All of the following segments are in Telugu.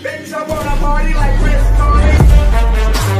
Bitch, I wanna party like Chris Farley.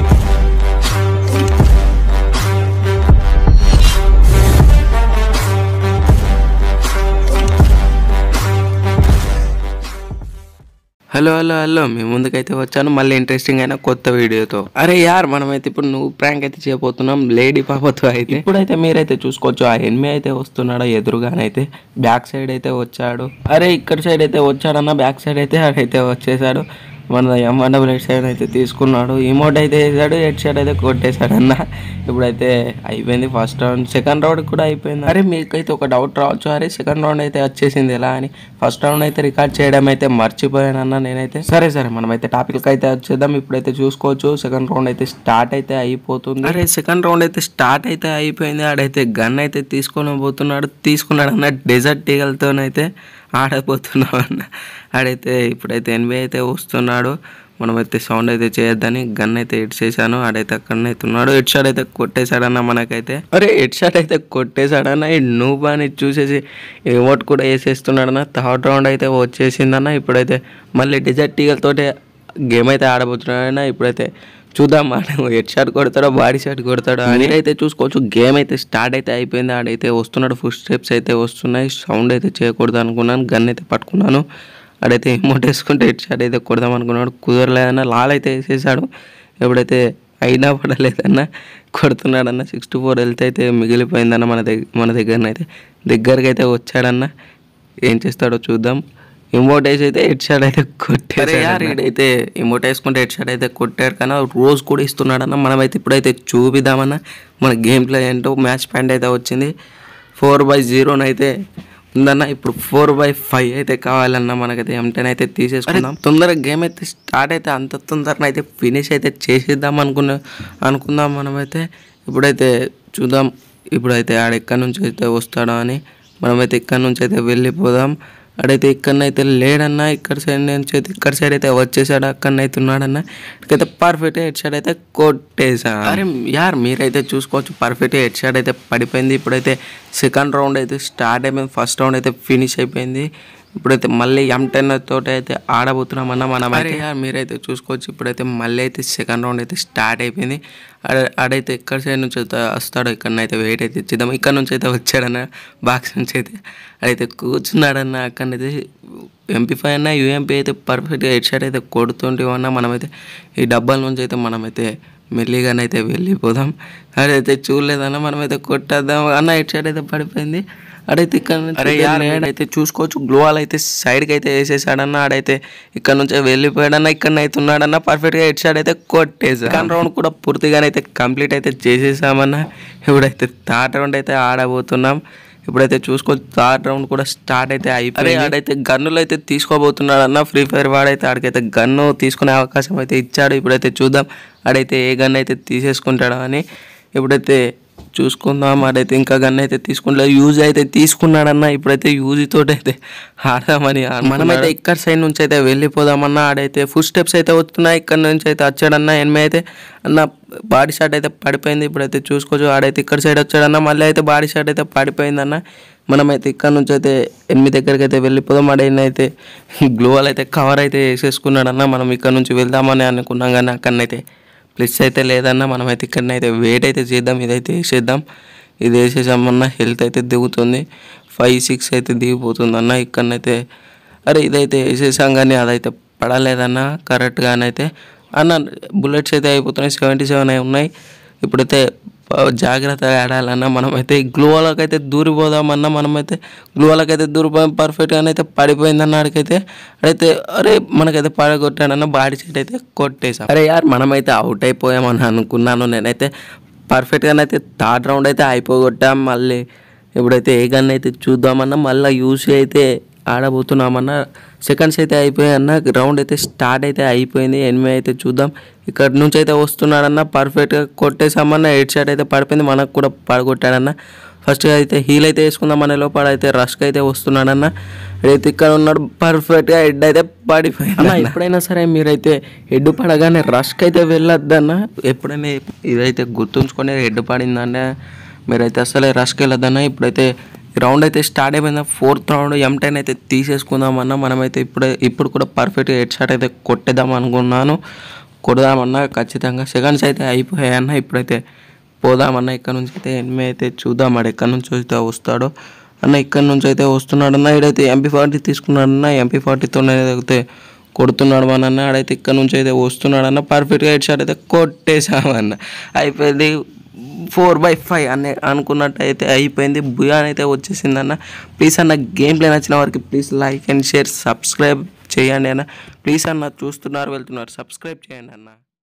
Hello hello hello మీ ముందుకైతే వచ్చాను మళ్ళీ ఇంట్రెస్టింగ్ అయిన కొత్త వీడియోతో అరే యార్ మనమైతే ఇప్పుడు నువ్వు ప్రాంక్ అయితే చేయబోతున్నాం లేడీ పాపతో అయితే ఇప్పుడైతే మీరైతే చూసుకోవచ్చు ఆ ఎనిమి అయితే వస్తున్నాడో ఎదురుగానైతే బ్యాక్ సైడ్ అయితే వచ్చాడు అరే ఇక్కడ సైడ్ అయితే వచ్చాడన్న బ్యాక్ సైడ్ అయితే ఆడైతే వచ్చేసాడు మన ఎం డబుల్ హెడ్ సైడ్ అయితే తీసుకున్నాడు ఇమోట్ అయితే వేసాడు హెడ్ షాట్ అయితే కొట్టేశాడు అన్న ఇప్పుడైతే అయిపోయింది ఫస్ట్ రౌండ్ సెకండ్ రౌండ్ కూడా అయిపోయింది అరే మీకైతే ఒక డౌట్ రావచ్చు అరే సెకండ్ రౌండ్ అయితే వచ్చేసింది ఎలా అని ఫస్ట్ రౌండ్ అయితే రికార్డ్ చేయడం అయితే మర్చిపోయాను అన్న నేనైతే సరే సరే మనమైతే టాపిక్ అయితే వచ్చేద్దాం ఇప్పుడైతే చూసుకోవచ్చు సెకండ్ రౌండ్ అయితే స్టార్ట్ అయితే అయిపోతుంది అరే సెకండ్ రౌండ్ అయితే స్టార్ట్ అయితే అయిపోయింది ఆడైతే గన్ అయితే తీసుకొని పోతున్నాడు తీసుకున్నాడు అన్న డెజర్ట్ టీగలతోనైతే ఆడపోతున్నాం అన్న ఆడైతే ఇప్పుడైతే ఎనభై అయితే వస్తున్నాడు మనమైతే సౌండ్ అయితే చేయొద్దని గన్ అయితే హెడ్ చేశాను ఆడైతే అక్కడనే ఉన్నాడు హెడ్ షాట్ అయితే కొట్టేశాడన్న మనకైతే అరే హెడ్ షాట్ అయితే కొట్టేశాడన్న ఈ నూబ్ అని చూసేసి ఓట్ కూడా వేసేస్తున్నాడన్న థర్డ్ రౌండ్ అయితే వచ్చేసిందన్న ఇప్పుడైతే మళ్ళీ డిజర్ట్ టీగలతోటే గేమ్ అయితే ఆడబోతున్నాడన్న ఇప్పుడైతే చూద్దాం మనం హెడ్ షాట్ కొడతాడో బాడీ షాట్ కొడతాడో అని అయితే చూసుకోవచ్చు గేమ్ అయితే స్టార్ట్ అయితే అయిపోయింది ఆడైతే వస్తున్నాడు ఫుడ్ స్టెప్స్ అయితే వస్తున్నాయి సౌండ్ అయితే చేయకూడదు అనుకున్నాను గన్ అయితే పట్టుకున్నాను ఆడైతే ఎమౌంట్ వేసుకుంటే హెడ్ షాట్ అయితే కొడదాం అనుకున్నాడు కుదరలేదన్న లాల్ అయితే వేసేసాడు ఎప్పుడైతే అయినా పడలేదన్న కొడుతున్నాడన్న సిక్స్టీ ఫోర్ హెల్త్ అయితే మిగిలిపోయిందన్న మన దగ్గర మన దగ్గరనైతే దగ్గరికి అయితే వచ్చాడన్న ఏం చేస్తాడో చూద్దాం ఇమోట్ వేసి అయితే హెడ్ షాట్ అయితే కొట్టారు అయితే ఇమోట్ వేసుకుంటే హెడ్ షాట్ అయితే కొట్టారు కానీ రోజు కూడా ఇస్తున్నాడన్న మనమైతే ఇప్పుడైతే చూపిద్దామన్న మన గేమ్ ప్లే ఏంటో మ్యాచ్ పాయింట్ అయితే వచ్చింది ఫోర్ బై జీరోనైతే ఉందన్న ఇప్పుడు ఫోర్ బై ఫైవ్ అయితే కావాలన్న మనకైతే ఎంటెన్ అయితే తీసేసుకుందాం తొందరగా గేమ్ అయితే స్టార్ట్ అయితే అంత తొందరగా అయితే ఫినిష్ అయితే చేసేద్దాం అనుకున్న అనుకుందాం మనమైతే ఇప్పుడైతే చూద్దాం ఇప్పుడైతే ఆడ ఎక్కడి నుంచి అయితే వస్తాడో అని మనమైతే ఇక్కడ నుంచి అయితే వెళ్ళిపోదాం ఆడైతే ఇక్కడనైతే లేడన్నా ఇక్కడ సైడ్ నుంచి అయితే ఇక్కడ సైడ్ అయితే వచ్చేసాడు అక్కడనైతే ఉన్నాడన్న ఇక్కడైతే పర్ఫెక్ట్ హెడ్ షాట్ అయితే కొట్టేసా అరే యార్ మీరైతే చూసుకోవచ్చు పర్ఫెక్ట్ హెడ్ షాట్ అయితే పడిపోయింది ఇప్పుడైతే సెకండ్ రౌండ్ అయితే స్టార్ట్ అయిపోయింది ఫస్ట్ రౌండ్ అయితే ఫినిష్ అయిపోయింది ఇప్పుడైతే మళ్ళీ ఎం టెన్ తోటి అయితే ఆడబోతున్నామన్న మనం అయితే యార్ మీరైతే చూసుకోవచ్చు ఇప్పుడైతే మళ్ళీ అయితే సెకండ్ రౌండ్ అయితే స్టార్ట్ అయిపోయింది ఆడ ఆడైతే ఎక్కడ సైడ్ నుంచి అయితే వస్తాడో ఇక్కడనైతే వెయిట్ అయితే ఇచ్చిద్దాం ఇక్కడ నుంచి అయితే వచ్చాడన్న బాక్స్ నుంచి అయితే అయితే కూర్చున్నాడన్న అక్కడనైతే ఎంపీ ఫైవ్ అన్న యూఎంపీ అయితే పర్ఫెక్ట్గా హెడ్ షాట్ అయితే కొడుతుంటేమన్నా మనమైతే ఈ డబ్బాల నుంచి అయితే మనమైతే మెల్లిగానైతే వెళ్ళిపోదాం అదైతే చూడలేదన్న మనమైతే కొట్టేద్దాం అన్న హెడ్ షాట్ అయితే పడిపోయింది అడైతే ఇక్కడ నుంచి అరే అయితే చూసుకోవచ్చు గ్లోవాల్ అయితే సైడ్కి అయితే వేసేసాడన్న ఆడైతే ఇక్కడ నుంచి వెళ్ళిపోయాడన్న ఇక్కడ అయితే ఉన్నాడన్న పర్ఫెక్ట్గా హెడ్ షాట్ అయితే కొట్టేసా సెకండ్ రౌండ్ కూడా పూర్తిగానైతే కంప్లీట్ అయితే చేసేసామన్న ఇప్పుడైతే థర్డ్ రౌండ్ అయితే ఆడబోతున్నాం ఇప్పుడైతే చూసుకోవచ్చు థర్డ్ రౌండ్ కూడా స్టార్ట్ అయితే అయిపోయి ఆడైతే గన్నులు అయితే తీసుకోబోతున్నాడు అన్న ఫ్రీ ఫైర్ వాడైతే ఆడికైతే గన్ను తీసుకునే అవకాశం అయితే ఇచ్చాడు ఇప్పుడైతే చూద్దాం ఆడైతే ఏ గన్ అయితే తీసేసుకుంటాడో అని ఇప్పుడైతే చూసుకుందాం ఆడైతే ఇంకా గన్ అయితే తీసుకుంటలేదు యూజ్ అయితే తీసుకున్నాడన్న ఇప్పుడైతే యూజ్ తోటి అయితే ఆడదామని మనమైతే ఇక్కడ సైడ్ నుంచి అయితే వెళ్ళిపోదామన్నా ఆడైతే ఫుడ్ స్టెప్స్ అయితే వస్తున్నాయి ఇక్కడ నుంచి అయితే వచ్చాడన్న ఎనిమిది అయితే అన్న బాడీ షాట్ అయితే పడిపోయింది ఇప్పుడైతే చూసుకోవచ్చు ఆడైతే ఇక్కడ సైడ్ వచ్చాడన్న మళ్ళీ అయితే బాడీ షాట్ అయితే పడిపోయిందన్న మనమైతే ఇక్కడ నుంచి అయితే ఎనిమిది దగ్గరికి అయితే వెళ్ళిపోదాం ఆడైన అయితే గ్లోవల్ అయితే కవర్ అయితే వేసేసుకున్నాడన్న మనం ఇక్కడ నుంచి వెళ్దామని అనుకున్నాం కానీ అక్కడనైతే ప్లస్ అయితే లేదన్న మనమైతే ఇక్కడనైతే వెయిట్ అయితే చేద్దాం ఇదైతే వేసేద్దాం ఇది వేసేసామన్న హెల్త్ అయితే దిగుతుంది ఫైవ్ సిక్స్ అయితే దిగిపోతుంది అన్న ఇక్కడనైతే అరే ఇదైతే వేసేసాం కానీ అదైతే పడలేదన్న కరెక్ట్గానైతే అన్న బుల్లెట్స్ అయితే అయిపోతున్నాయి సెవెంటీ సెవెన్ అయి ఉన్నాయి ఇప్పుడైతే ప- జాగ్రత్తగా ఆడాలన్నా మనమైతే గ్లూవాలకి అయితే దూరిపోదామన్నా మనమైతే గ్లూవాలకి అయితే దూరిపోయాం పర్ఫెక్ట్గానే అయితే పడిపోయిందన్న ఆడికైతే అయితే అరే మనకైతే పడగొట్టాడన్న బాడీ సెట్ అయితే కొట్టేసాం అరే యార్ మనమైతే అవుట్ అయిపోయామని అనుకున్నాను నేనైతే పర్ఫెక్ట్గానైతే థర్డ్ రౌండ్ అయితే అయిపోగొట్టాం మళ్ళీ ఇప్పుడైతే ఏ గన్ అయితే చూద్దామన్నా మళ్ళీ యూస్ అయితే ఆడబోతున్నామన్నా సెకండ్స్ అయితే అయిపోయాయి అన్న రౌండ్ అయితే స్టార్ట్ అయితే అయిపోయింది ఎనిమిది అయితే చూద్దాం ఇక్కడ నుంచి అయితే వస్తున్నాడన్న పర్ఫెక్ట్గా కొట్టేసామన్న హెడ్ షాట్ అయితే పడిపోయింది మనకు కూడా పడగొట్టాడన్న ఫస్ట్ అయితే హీల్ అయితే వేసుకుందాం అనే లోపల అయితే రష్కి అయితే వస్తున్నాడన్న అయితే ఇక్కడ ఉన్నాడు పర్ఫెక్ట్గా హెడ్ అయితే పడిపోయింది అన్న ఎప్పుడైనా సరే మీరైతే హెడ్ పడగానే రష్కి అయితే వెళ్ళొద్దన్న ఎప్పుడైనా ఇదైతే గుర్తుంచుకొని హెడ్ పడిందన్న మీరైతే అసలే రష్కి వెళ్ళొద్దన్న ఇప్పుడైతే రౌండ్ అయితే స్టార్ట్ అయిపోయింది ఫోర్త్ రౌండ్ ఎం టెన్ అయితే తీసేసుకుందామన్నా మనమైతే ఇప్పుడే ఇప్పుడు కూడా పర్ఫెక్ట్గా హెడ్ షాట్ అయితే కొట్టేద్దాం అనుకున్నాను కొడదామన్నా ఖచ్చితంగా సెకండ్స్ అయితే అయిపోయాయన్న ఇప్పుడైతే పోదామన్న ఇక్కడ నుంచి అయితే ఎనిమి అయితే చూద్దాం ఆడు ఎక్కడి నుంచి అయితే వస్తాడో అన్న ఇక్కడ నుంచి అయితే వస్తున్నాడు అన్న ఇడైతే ఎంపీ ఫార్టీ తీసుకున్నాడన్న ఎంపీ ఫార్టీతో అయితే కొడుతున్నాడు మన అన్న ఆడైతే ఇక్కడ నుంచి అయితే వస్తున్నాడు అన్న పర్ఫెక్ట్గా హెడ్ షాట్ అయితే కొట్టేసామన్న అయిపోయింది ఫోర్ బై ఫైవ్ అనే అనుకున్నట్టు అయితే అయిపోయింది బుయాన్ అయితే వచ్చేసింది అన్న ప్లీజ్ అన్న గేమ్ ప్లే నచ్చిన వారికి please like and share subscribe చేయండి అన్న ప్లీజ్ అన్న చూస్తున్నారు వెళ్తున్నారు సబ్స్క్రైబ్ చేయండి అన్న